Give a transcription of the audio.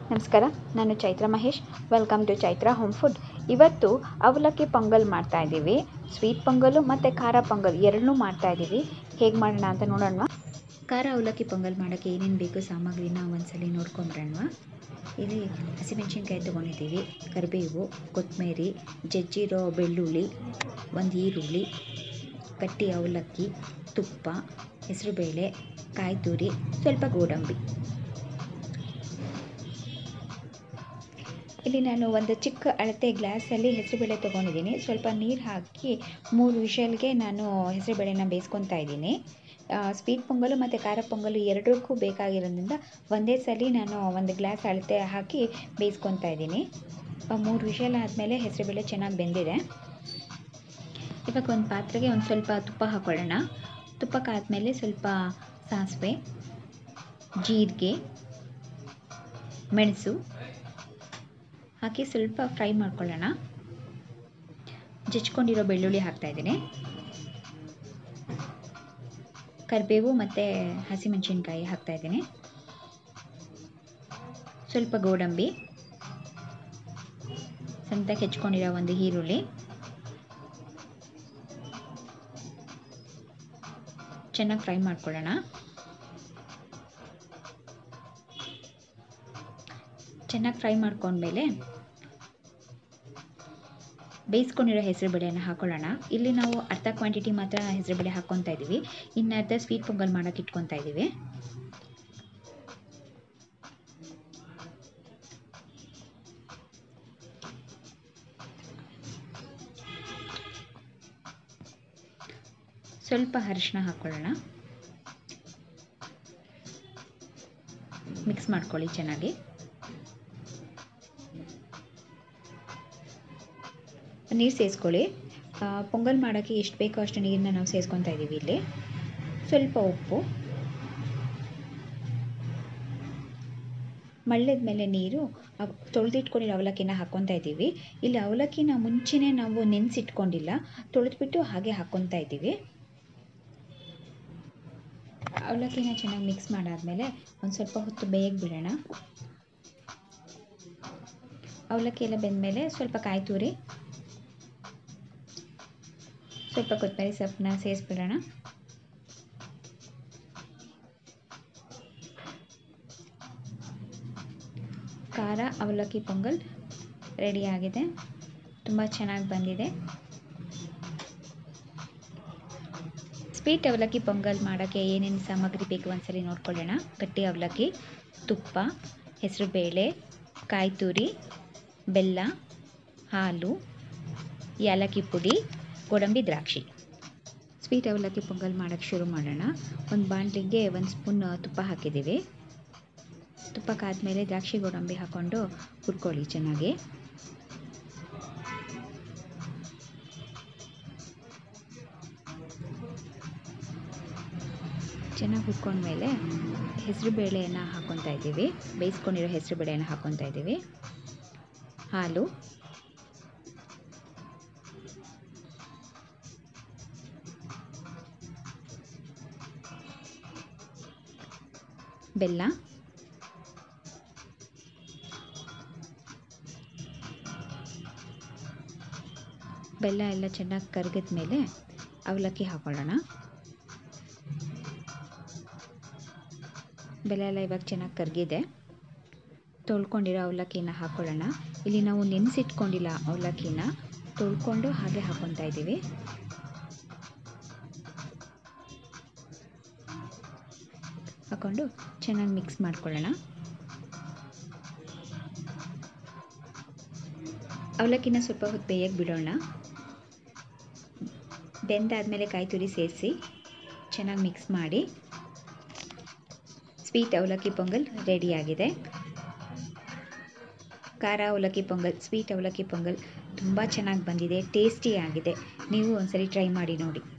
ನಮಸ್ಕಾರ ನಾನು Chaitra Mahesh welcome to Chaitra home food ಇವತ್ತು ಅವಲಕ್ಕಿ ಪೊಂಗಲ್ ಮಾಡ್ತಾ ಇದ್ದೀವಿ ಸ್ವೀಟ್ ಪೊಂಗಲು ಮತ್ತು ಖಾರ ಪೊಂಗಲ್ ಎರಡನ್ನೂ ಮಾಡ್ತಾ ಇದ್ದೀವಿ ಹೇಗೆ ಮಾಡೋಣ ಅಂತ ನೋಡೋಣ ಖಾರ ಅವಲಕ್ಕಿ ಪೊಂಗಲ್ ಮಾಡೋಕ್ಕೆ ಏನೇನು ಬೇಕು ಸಾಮಗ್ರಿನ ಒಂದ್ಸಲಿ ನೋಡ್ಕೊಂಡ್ರಣ್ವ ಇಲ್ಲಿ ಹಸಿಮೆಣ್ಸಿನ್ಕಾಯಿ ತೊಗೊಂಡಿದ್ದೀವಿ ಕರಿಬೇವು ಕೊತ್ತಂಬರಿ ಜಜ್ಜಿರೋ ಬೆಳ್ಳುಳ್ಳಿ ಒಂದು ಈರುಳ್ಳಿ ಗಟ್ಟಿ ಅವಲಕ್ಕಿ ತುಪ್ಪ ಹೆಸರುಬೇಳೆ ಕಾಯಿ ತುರಿ ಸ್ವಲ್ಪ ಗೋಡಂಬಿ ಇಲ್ಲಿ ನಾನು ಒಂದು ಚಿಕ್ಕ ಅಳತೆ ಗ್ಲಾಸಲ್ಲಿ ಹೆಸರುಬೇಳೆ ತೊಗೊಂಡಿದ್ದೀನಿ ಸ್ವಲ್ಪ ನೀರು ಹಾಕಿ ಮೂರು ವಿಷಲ್ಗೆ ನಾನು ಹೆಸರುಬೇಳೆನ ಬೇಯಿಸ್ಕೊತಾ ಇದ್ದೀನಿ ಸ್ವೀಟ್ ಪೊಂಗಲು ಮತ್ತು ಖಾರ ಪೊಂಗಲು ಎರಡಕ್ಕೂ ಬೇಕಾಗಿರೋದ್ರಿಂದ ಒಂದೇ ಸಲ ನಾನು ಒಂದು ಗ್ಲಾಸ್ ಅಳತೆ ಹಾಕಿ ಬೇಯಿಸ್ಕೊತಾ ಇದ್ದೀನಿ ಮೂರು ವಿಷಲ್ ಆದಮೇಲೆ ಹೆಸರುಬೇಳೆ ಚೆನ್ನಾಗಿ ಬೆಂದಿದೆ ಇವಾಗ ಒಂದು ಪಾತ್ರೆಗೆ ಒಂದು ಸ್ವಲ್ಪ ತುಪ್ಪ ಹಾಕೊಳ್ಳೋಣ ತುಪ್ಪಕ್ಕಾದ್ಮೇಲೆ ಸ್ವಲ್ಪ ಸಾಸಿವೆ ಜೀರಿಗೆ ಮೆಣಸು ಹಾಕಿ ಸ್ವಲ್ಪ ಫ್ರೈ ಮಾಡ್ಕೊಳ್ಳೋಣ ಜಚ್ಕೊಂಡಿರೋ ಬೆಳ್ಳುಳ್ಳಿ ಹಾಕ್ತಾ ಇದ್ದೀನಿ ಕರಿಬೇವು ಮತ್ತು ಹಸಿಮೆಣಸಿನ್ಕಾಯಿ ಹಾಕ್ತಾ ಇದ್ದೀನಿ ಸ್ವಲ್ಪ ಗೋಡಂಬಿ ಸಣ್ಣದಾಗಿ ಹೆಚ್ಕೊಂಡಿರೋ ಒಂದು ಈರುಳ್ಳಿ ಚೆನ್ನಾಗಿ ಫ್ರೈ ಮಾಡ್ಕೊಳ್ಳೋಣ ಚೆನ್ನಾಗಿ ಫ್ರೈ ಮಾಡ್ಕೊಂಡ್ಮೇಲೆ ಬೇಯಿಸ್ಕೊಂಡಿರೋ ಹೆಸರುಬೇಳೆಯನ್ನು ಹಾಕೊಳ್ಳೋಣ ಇಲ್ಲಿ ನಾವು ಅರ್ಧ ಕ್ವಾಂಟಿಟಿ ಮಾತ್ರ ಹೆಸರುಬೇಳೆ ಹಾಕ್ಕೊತಾ ಇದ್ದೀವಿ ಇನ್ನು ಅರ್ಧ ಸ್ವೀಟ್ ಪೊಂಗಲ್ ಮಾಡೋಕೆ ಇಟ್ಕೊತಾ ಇದ್ದೀವಿ ಸ್ವಲ್ಪ ಅರಿಶಿನ ಹಾಕ್ಕೊಳ್ಳೋಣ ಮಿಕ್ಸ್ ಮಾಡ್ಕೊಳ್ಳಿ ಚೆನ್ನಾಗಿ ನೀರು ಸೇರಿಸ್ಕೊಳ್ಳಿ ಪೊಂಗಲ್ ಮಾಡೋಕ್ಕೆ ಎಷ್ಟು ಬೇಕೋ ಅಷ್ಟು ನೀರನ್ನ ನಾವು ಸೇರಿಸ್ಕೊತಾ ಇದ್ದೀವಿ ಇಲ್ಲಿ ಸ್ವಲ್ಪ ಉಪ್ಪು ಮಳ್ಳದ ಮೇಲೆ ನೀರು ತೊಳೆದಿಟ್ಕೊಂಡಿರೋ ಅವಲಕ್ಕಿನ ಹಾಕ್ಕೊತಾ ಇದ್ದೀವಿ ಇಲ್ಲಿ ಅವಲಕ್ಕಿನ ಮುಂಚೆನೇ ನಾವು ನೆನೆಸಿಟ್ಕೊಂಡಿಲ್ಲ ತೊಳೆದ್ಬಿಟ್ಟು ಹಾಗೆ ಹಾಕ್ಕೊತಾ ಇದ್ದೀವಿ ಅವಲಕ್ಕಿನ ಚೆನ್ನಾಗಿ ಮಿಕ್ಸ್ ಮಾಡಾದಮೇಲೆ ಒಂದು ಸ್ವಲ್ಪ ಹೊತ್ತು ಬೇಯಕ್ಕೆ ಬಿಡೋಣ ಅವಲಕ್ಕಿ ಎಲ್ಲ ಬೆಂದಮೇಲೆ ಸ್ವಲ್ಪ ಕಾಯಿ ತುರಿ ಸ್ವಲ್ಪ ಕೊತ್ತಂಬರಿ ಸೊಪ್ಪನ್ನ ಸೇರಿಸ್ಬಿಡೋಣ ಖಾರ ಅವಲಕ್ಕಿ ಪೊಂಗಲ್ ರೆಡಿಯಾಗಿದೆ ತುಂಬ ಚೆನ್ನಾಗಿ ಬಂದಿದೆ ಸ್ವೀಟ್ ಅವಲಕ್ಕಿ ಪೊಂಗಲ್ ಮಾಡೋಕ್ಕೆ ಏನೇನು ಸಾಮಗ್ರಿ ಬೇಕು ಒಂದ್ಸಲಿ ನೋಡ್ಕೊಳ್ಳೋಣ ಗಟ್ಟಿ ಅವಲಕ್ಕಿ ತುಪ್ಪ ಹೆಸರುಬೇಳೆ ಕಾಯಿ ತುರಿ ಬೆಲ್ಲ ಹಾಲು ಏಲಕ್ಕಿ ಪುಡಿ ಗೋಡಂಬಿ ದ್ರಾಕ್ಷಿ ಸ್ವೀಟ್ ಅವಲಕ್ಕಿ ಪೊಂಗಲ್ ಮಾಡೋಕ್ಕೆ ಶುರು ಮಾಡೋಣ ಒಂದು ಬಾಣಲಿಗೆ ಒಂದು ಸ್ಪೂನ್ ತುಪ್ಪ ಹಾಕಿದ್ದೀವಿ ತುಪ್ಪಕ್ಕಾದ್ಮೇಲೆ ದ್ರಾಕ್ಷಿ ಗೋಡಂಬಿ ಹಾಕ್ಕೊಂಡು ಹುರ್ಕೊಳ್ಳಿ ಚೆನ್ನಾಗಿ ಚೆನ್ನಾಗಿ ಹುರ್ಕೊಂಡ್ಮೇಲೆ ಹೆಸರು ಬೇಳೆಯನ್ನು ಹಾಕ್ಕೊತಾ ಇದ್ದೀವಿ ಬೇಯಿಸ್ಕೊಂಡಿರೋ ಹೆಸರು ಬೇಳೆಯನ್ನು ಹಾಕ್ಕೊತಾ ಇದ್ದೀವಿ ಹಾಲು ಬೆಲ್ಲ ಬೆಲ್ಲ ಎಲ್ಲ ಚೆನ್ನಾಗಿ ಕರಗಿದ ಮೇಲೆ ಅವಲಕ್ಕಿ ಹಾಕೊಳ್ಳೋಣ ಬೆಲ್ಲ ಎಲ್ಲ ಇವಾಗ ಚೆನ್ನಾಗಿ ಕರಗಿದೆ ತೊಳ್ಕೊಂಡಿರೋ ಅವಲಕ್ಕಿನ ಹಾಕ್ಕೊಳ್ಳೋಣ ಇಲ್ಲಿ ನಾವು ನೆನೆಸಿಟ್ಕೊಂಡಿಲ್ಲ ಅವಲಕ್ಕಿನ ತೊಳ್ಕೊಂಡು ಹಾಗೆ ಹಾಕ್ಕೊತಾ ಇದ್ದೀವಿ ಹಾಕ್ಕೊಂಡು ಚೆನ್ನಾಗಿ ಮಿಕ್ಸ್ ಮಾಡ್ಕೊಳ್ಳೋಣ ಅವಲಕ್ಕಿನ ಸ್ವಲ್ಪ ಹೊತ್ತು ಬೇಯಕ್ಕೆ ಬಿಡೋಣ ಬೆಂದಾದಮೇಲೆ ಕಾಯಿ ತುರಿ ಸೇರಿಸಿ ಚೆನ್ನಾಗಿ ಮಿಕ್ಸ್ ಮಾಡಿ ಸ್ವೀಟ್ ಅವಲಕ್ಕಿ ಪೊಂಗಲ್ ರೆಡಿಯಾಗಿದೆ ಖಾರ ಅವಲಕ್ಕಿ ಪೊಂಗಲ್ ಸ್ವೀಟ್ ಅವಲಕ್ಕಿ ಪೊಂಗಲ್ ತುಂಬ ಚೆನ್ನಾಗಿ ಬಂದಿದೆ ಟೇಸ್ಟಿಯಾಗಿದೆ ನೀವು ಒಂದ್ಸರಿ ಟ್ರೈ ಮಾಡಿ ನೋಡಿ